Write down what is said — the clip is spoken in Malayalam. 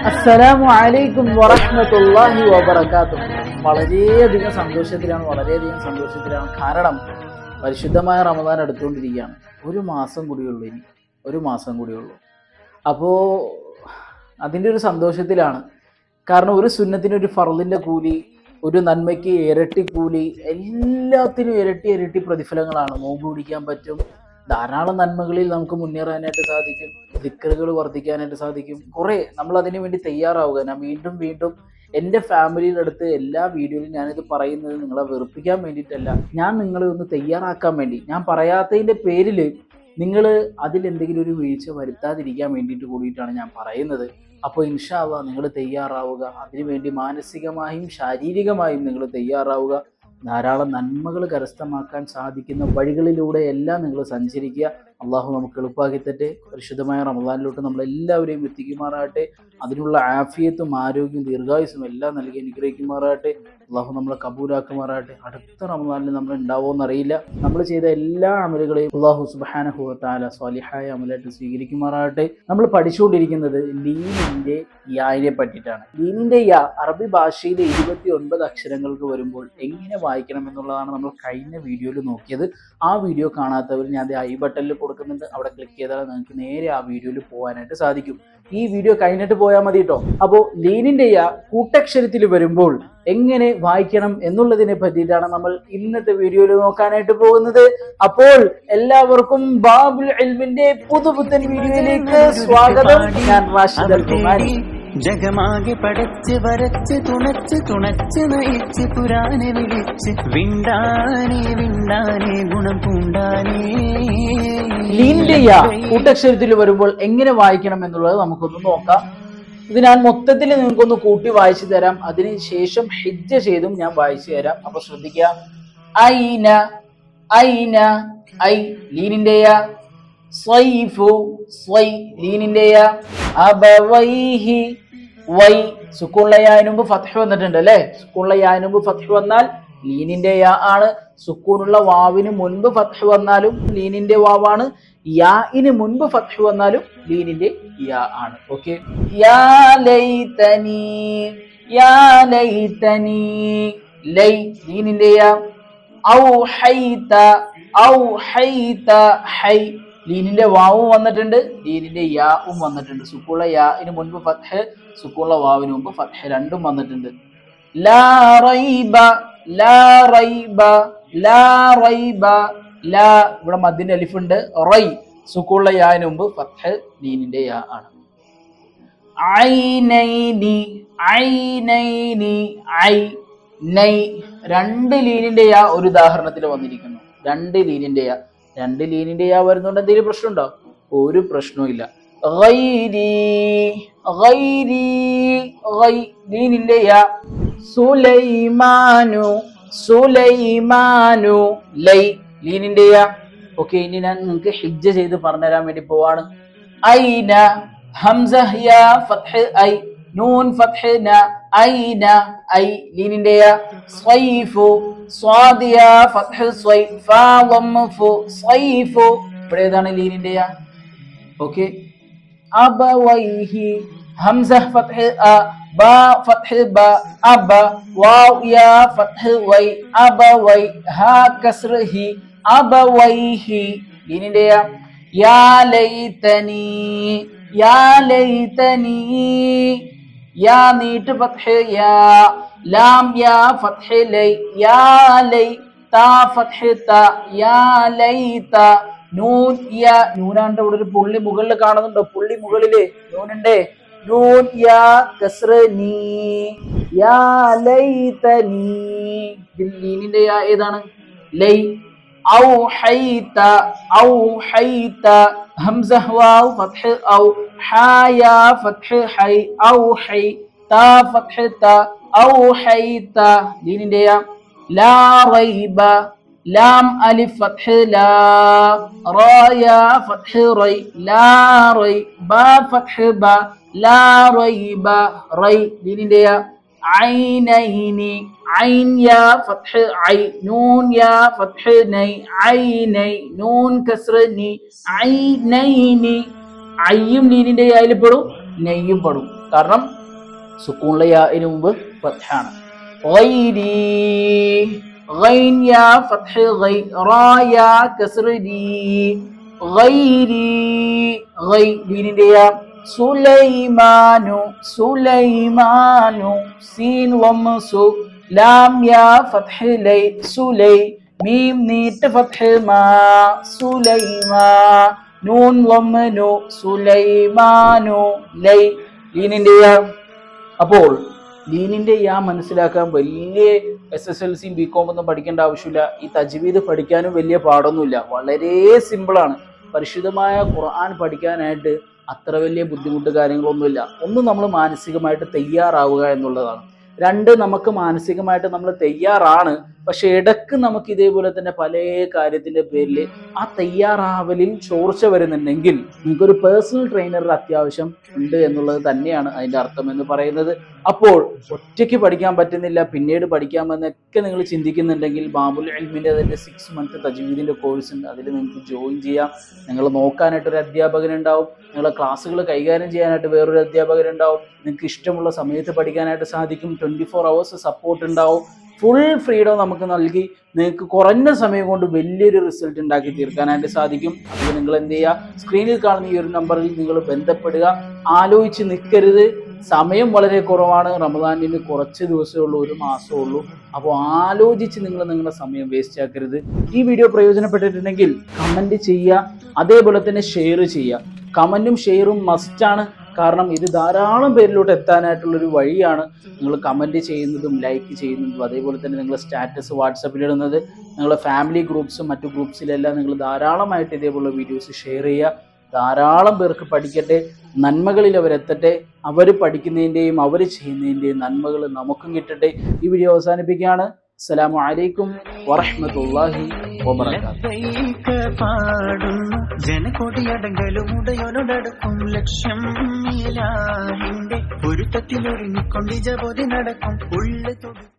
അസ്സലാമു അലൈക്കും വറഹ്മത്തുള്ളാഹി വബറകാതുഹു വളരെയധികം സന്തോഷത്തിലാണ് വളരെയധികം സന്തോഷത്തിലാണ് കാരണം പരിശുദ്ധമായ റമദാൻ എടുത്തുകൊണ്ടിരിക്കുകയാണ് ഒരു മാസം കൂടിയുള്ളൂ ഇനി ഒരു മാസം കൂടിയുള്ളൂ അപ്പോൾ അതിൻ്റെ ഒരു സന്തോഷത്തിലാണ് കാരണം ഒരു സുന്നത്തിന് ഒരു ഫറലിൻ്റെ കൂലി ഒരു നന്മയ്ക്ക് ഇരട്ടി കൂലി എല്ലാത്തിനും ഇരട്ടി ഇരട്ടി പ്രതിഫലങ്ങളാണ് നോമ്പ് പിടിക്കാൻ പറ്റും ധാരാളം നന്മകളിൽ നമുക്ക് മുന്നേറാനായിട്ട് സാധിക്കും ദിക്കറുകൾ വർദ്ധിക്കാനായിട്ട് സാധിക്കും കുറേ നമ്മൾ അതിനു വേണ്ടി തയ്യാറാവുക ഞാൻ വീണ്ടും വീണ്ടും എൻ്റെ ഫാമിലിയുടെ അടുത്ത് എല്ലാ വീഡിയോയിലും ഞാനിത് പറയുന്നത് നിങ്ങളെ വെറുപ്പിക്കാൻ വേണ്ടിയിട്ടല്ല ഞാൻ നിങ്ങളെ ഒന്ന് തയ്യാറാക്കാൻ വേണ്ടി ഞാൻ പറയാത്തതിൻ്റെ പേരിൽ നിങ്ങൾ അതിലെന്തെങ്കിലും ഒരു വീഴ്ച വരുത്താതിരിക്കാൻ വേണ്ടിയിട്ട് കൂടിയിട്ടാണ് ഞാൻ പറയുന്നത് അപ്പോൾ ഇൻഷാല്ല നിങ്ങൾ തയ്യാറാവുക അതിനുവേണ്ടി മാനസികമായും ശാരീരികമായും നിങ്ങൾ തയ്യാറാവുക ധാരാളം നന്മകൾ കരസ്ഥമാക്കാൻ സാധിക്കുന്ന വഴികളിലൂടെ എല്ലാം നിങ്ങൾ സഞ്ചരിക്കുക അള്ളാഹു നമുക്ക് എളുപ്പമാക്കി തട്ടെ പരിശുദ്ധമായ റമദാനിലോട്ട് നമ്മളെല്ലാവരെയും എത്തിക്കുമാറാകട്ടെ അതിനുള്ള ആഫിയത്തും ആരോഗ്യവും ദീർഘായുസും എല്ലാം നൽകി അനുഗ്രഹിക്കുമാറാകട്ടെ അള്ളാഹു നമ്മളെ കബൂലാക്കുമാറാകട്ടെ അടുത്ത റമദാനിൽ നമ്മൾ ഉണ്ടാവുമോ അറിയില്ല നമ്മൾ ചെയ്ത എല്ലാ അമലുകളെയും അള്ളാഹു സുബാനഹുവത്താല സ്വാലിഹായ അമലായിട്ട് സ്വീകരിക്കുമാറാകട്ടെ നമ്മൾ പഠിച്ചുകൊണ്ടിരിക്കുന്നത് ലീനിന്റെ യാനെ പറ്റിയിട്ടാണ് ലീനിന്റെ യാ അറബി ഭാഷയിലെ ഇരുപത്തി ഒൻപത് അക്ഷരങ്ങൾക്ക് വരുമ്പോൾ എങ്ങനെ വായിക്കണം എന്നുള്ളതാണ് നമ്മൾ കഴിഞ്ഞ വീഡിയോയിൽ നോക്കിയത് ആ വീഡിയോ കാണാത്തവർ ഞാൻ ഐ ബട്ടണിൽ കൊടുക്കുന്നുണ്ട് അവിടെ ക്ലിക്ക് ചെയ്താൽ നിങ്ങൾക്ക് നേരെ ആ വീഡിയോയിൽ പോകാനായിട്ട് സാധിക്കും ഈ വീഡിയോ കഴിഞ്ഞിട്ട് പോയാൽ മതി കേട്ടോ അപ്പോൾ ലീനിന്റെ യാ കൂട്ടക്ഷരത്തിൽ വരുമ്പോൾ എങ്ങനെ വായിക്കണം എന്നുള്ളതിനെ പറ്റിയിട്ടാണ് നമ്മൾ ഇന്നത്തെ വീഡിയോയിൽ നോക്കാനായിട്ട് പോകുന്നത് അപ്പോൾ എല്ലാവർക്കും ബാബുൽ ഇൽമിന്റെ പുതുപുത്തൻ വീഡിയോയിലേക്ക് സ്വാഗതം ഞാൻ റാഷിദ് അൽ കുമാരി ജഗമാകെ പടച്ച് വരച്ച് തുണച്ച് തുണച്ച് നയിച്ച് പുരാനെ വിളിച്ച് വിണ്ടാനെ വിണ്ടാനെ ഗുണം പൂണ്ടാനേ ലീനിന്റെ യാ കൂട്ടക്ഷരത്തിൽ വരുമ്പോൾ എങ്ങനെ വായിക്കണം എന്നുള്ളത് നമുക്കൊന്ന് നോക്കാം ഇത് ഞാൻ മൊത്തത്തിൽ നിങ്ങൾക്കൊന്ന് കൂട്ടി വായിച്ചു തരാം അതിനുശേഷം ഹിജ്ജ ചെയ്തും ഞാൻ വായിച്ചു തരാം അപ്പൊ ശ്രദ്ധിക്കുക ഐന ഐന ഐ ലീനിന്റെ യാ സ്വൈഫു സ്വൈ ലീനിന്റെ യാ അബവൈഹി വൈ സുക്കുള്ള യാന് മുമ്പ് ഫത്ഹ് വന്നിട്ടുണ്ട് അല്ലെ സുക്കുള്ള യാന് മുമ്പ് ഫത്ഹ് വന്നാൽ ലീനിന്റെ യാ ആണ് സുക്കൂനുള്ള വാവിന് മുൻപ് ഫത്ഹ് വന്നാലും ലീനിന്റെ വാവാണ് യാഇന് മുൻപ് ഫത്ഹ് വന്നാലും ലീനിന്റെ യാ ആണ് ഓക്കെ യാ ലൈതനി യാ ലൈതനി ലൈ ലീനിന്റെ യാ ഔഹൈത ഔഹൈത ഹൈ ലീനിന്റെ വാവും വന്നിട്ടുണ്ട് ലീനിന്റെ യാവും വന്നിട്ടുണ്ട് സുക്കുള്ള യാഇന് മുൻപ് ഫത്ഹ് സുക്കുള്ള വാവിന് മുമ്പ് ഫത്ഹ് രണ്ടും വന്നിട്ടുണ്ട് ലാ റൈബ ലാ റൈബ ലാ റൈബ ലാ ഇവിടെ മദ്ദിന്റെ അലിഫുണ്ട് റൈ സുക്കുള്ള യാന് മുമ്പ് ഫത്ഹ് ലീനിന്റെ യാ ആണ് ഐനൈനി ഐനൈനി ഐ നൈ രണ്ട് ലീനിന്റെ യാ ഒരു ഉദാഹരണത്തിൽ വന്നിരിക്കുന്നു രണ്ട് ലീനിന്റെ യാ രണ്ട് ലീനിന്റെ യാ വരുന്നുണ്ട് എന്തെങ്കിലും പ്രശ്നമുണ്ടോ ഒരു പ്രശ്നവും ഇല്ല ഗൈരി ഗൈരി ഗൈ ലീനിന്റെ യാ സുലൈമാനു സുലൈമാനു ലൈ ലീനിന്റെ യാ ഓക്കെ ഇനി ഞാൻ നിങ്ങൾക്ക് ഹിജ്ജ ചെയ്ത് പറഞ്ഞുതരാൻ വേണ്ടി പോവാണ് ഐന ഹംസ യാ ഫത്ഹ് ഐ നൂൻ ഫത്ഹ് ന ഐന ഐ ലീനിന്റെ യാ സ്വൈഫു സ്വാദ് യാ ഫത്ഹ് സ്വൈ ഫാ ളം ഫു സ്വൈഫു ഇവിടെ ഏതാണ് ലീനിന്റെ യാ ഓക്കെ അബവൈഹി ഹംസ ഫത്ഹ് അ ബ ഫത്ഹ് ബ അബ വാവ് യാ ഫത്ഹ് വൈ അബവൈ ഹാ കസ്ർ ഹി അബവൈഹി ലീനിന്റെ യാ യാ ലൈതനി യാ ലൈതനി യാ നീട്ട് ഫത്ഹ് യാ ലാം യാ ഫത്ഹ് ലൈ യാ ലൈ താ ഫത്ഹ് ത യാ ലൈത നൂൻ യാ നൂനാണ്ട് ഇവിടെ ഒരു പുള്ളി മുകളിൽ കാണുന്നുണ്ടോ പുള്ളി മുകളില് നൂനുണ്ട് നൂൻ യാ കസ്ര നീ യാ ലൈതനി ഇതിൽ ലീനിന്റെ യാ ഏതാണ് ലൈ أوحيت أوحيت همزة واو فتح أو حايا فتح حي أوحي تا فتح تا أوحيت لين ديا لا ريب لام ألف فتح لا رايا فتح ري لا ري با فتح با لا ريب ري لين ديا عينين عين يا فتح عي نون يا فتح ني عيني نون كسر ني عينين അയ്യും ലീനിന്റെ ആയാലും പെടും നെയ്യും പെടും കാരണം സുക്കൂണിലെ യാന് മുമ്പ് ഫത്ഹാണ് ഗൈരി ഗൈൻ യാ ഫത്ഹ് ഗൈ റാ യാ കസ്ർ ദീ ഗൈരി ഗൈ ദീനിന്റെ യാ സുലൈമാനു സുലൈമാനു സീൻ വം സു ലാം യാ ഫത്ഹ് ലൈ സുലൈ മീം നീട്ട് ഫത്ഹ് മാ സുലൈമാ നൂൻ വം നു സുലൈമാനു ലൈ ലീനിന്റെ യാ അപ്പോൾ ലീനിന്റെ യാ മനസ്സിലാക്കാൻ വലിയ എസ് എസ് എൽ സിയും ബി കോം ഒന്നും പഠിക്കേണ്ട ആവശ്യമില്ല ഈ തജ്വീദ് പഠിക്കാനും വലിയ പാടൊന്നുമില്ല വളരെ സിമ്പിളാണ് പരിശുദ്ധമായ ഖുർആൻ പഠിക്കാനായിട്ട് അത്ര വലിയ ബുദ്ധിമുട്ട് കാര്യങ്ങളൊന്നുമില്ല ഒന്ന് നമ്മൾ മാനസികമായിട്ട് തയ്യാറാവുക എന്നുള്ളതാണ് രണ്ട് നമുക്ക് മാനസികമായിട്ട് നമ്മൾ തയ്യാറാണ് പക്ഷെ ഇടക്ക് നമുക്ക് ഇതേപോലെ തന്നെ പല കാര്യത്തിന്റെ പേരിൽ ആ തയ്യാറാവലിൽ ചോർച്ച വരുന്നുണ്ടെങ്കിൽ നിങ്ങൾക്കൊരു പേഴ്സണൽ ട്രെയിനറുടെ അത്യാവശ്യം ഉണ്ട് എന്നുള്ളത് തന്നെയാണ് അതിന്റെ അർത്ഥം എന്ന് പറയുന്നത് അപ്പോൾ ഒറ്റയ്ക്ക് പഠിക്കാൻ പറ്റുന്നില്ല പിന്നീട് പഠിക്കാമെന്നൊക്കെ നിങ്ങൾ ചിന്തിക്കുന്നുണ്ടെങ്കിൽ ബാബുൽ അൽമിന്റെ അതിന്റെ സിക്സ് മന്ത് തജ്വീദിന്റെ കോഴ്സ് ഉണ്ട് അതിൽ നിങ്ങൾക്ക് ജോയിൻ ചെയ്യാം നിങ്ങൾ നോക്കാനായിട്ട് ഒരു അധ്യാപകൻ ഉണ്ടാവും നിങ്ങളെ ക്ലാസ്സുകൾ കൈകാര്യം ചെയ്യാനായിട്ട് വേറൊരു അധ്യാപകൻ ഉണ്ടാവും നിങ്ങൾക്ക് ഇഷ്ടമുള്ള സമയത്ത് പഠിക്കാനായിട്ട് സാധിക്കും ട്വന്റി ഫോർ അവേഴ്സ് സപ്പോർട്ട് ഉണ്ടാവും ഫുൾ ഫ്രീഡം നമുക്ക് നൽകി നിങ്ങൾക്ക് കുറഞ്ഞ സമയം കൊണ്ട് വലിയൊരു റിസൾട്ട് ഉണ്ടാക്കി തീർക്കാനായിട്ട് സാധിക്കും അത് നിങ്ങൾ എന്ത് ചെയ്യുക സ്ക്രീനിൽ കാണുന്ന ഈ ഒരു നമ്പറിൽ നിങ്ങൾ ബന്ധപ്പെടുക ആലോചിച്ച് നിൽക്കരുത് സമയം വളരെ കുറവാണ് റമദാനിന് കുറച്ച് ദിവസമേ ഉള്ളൂ ഒരു മാസമേ ഉള്ളൂ അപ്പോൾ ആലോചിച്ച് നിങ്ങൾ നിങ്ങളുടെ സമയം വേസ്റ്റ് ആക്കരുത് ഈ വീഡിയോ പ്രയോജനപ്പെട്ടിട്ടുണ്ടെങ്കിൽ കമൻറ്റ് ചെയ്യുക അതേപോലെ തന്നെ ഷെയർ ചെയ്യുക കമൻറ്റും ഷെയറും മസ്റ്റാണ് കാരണം ഇത് ധാരാളം പേരിലോട്ട് എത്താനായിട്ടുള്ള ഒരു വഴിയാണ് നിങ്ങൾ കമൻറ്റ് ചെയ്യുന്നതും ലൈക്ക് ചെയ്യുന്നതും അതേപോലെ തന്നെ നിങ്ങൾ സ്റ്റാറ്റസ് വാട്സപ്പിൽ ഇടുന്നത് നിങ്ങളുടെ ഫാമിലി ഗ്രൂപ്പ്സും മറ്റു ഗ്രൂപ്പ്സിലെല്ലാം നിങ്ങൾ ധാരാളമായിട്ട് ഇതേപോലുള്ള വീഡിയോസ് ഷെയർ ചെയ്യുക ധാരാളം പേർക്ക് പഠിക്കട്ടെ നന്മകളിൽ അവരെത്തട്ടെ അവർ പഠിക്കുന്നതിൻ്റെയും അവർ ചെയ്യുന്നതിൻ്റെയും നന്മകൾ നമുക്കും കിട്ടട്ടെ ഈ വീഡിയോ അവസാനിപ്പിക്കുകയാണ് അസ്സലാമു അലൈക്കും വറഹ്മത്തുള്ളാഹി വബറകാതുഹു ലബ്ബൈക പാടുന്നു ജനകൊടിയടങ്കലും ഉടയോടടുക്കും ലക്ഷ്യം ഇലാഹിന്റെ ഒരുത്തത്തിലൊരുങ്ങിക്കൊണ്ട് ജപതി നടക്കും ഉള്ളു തൊടു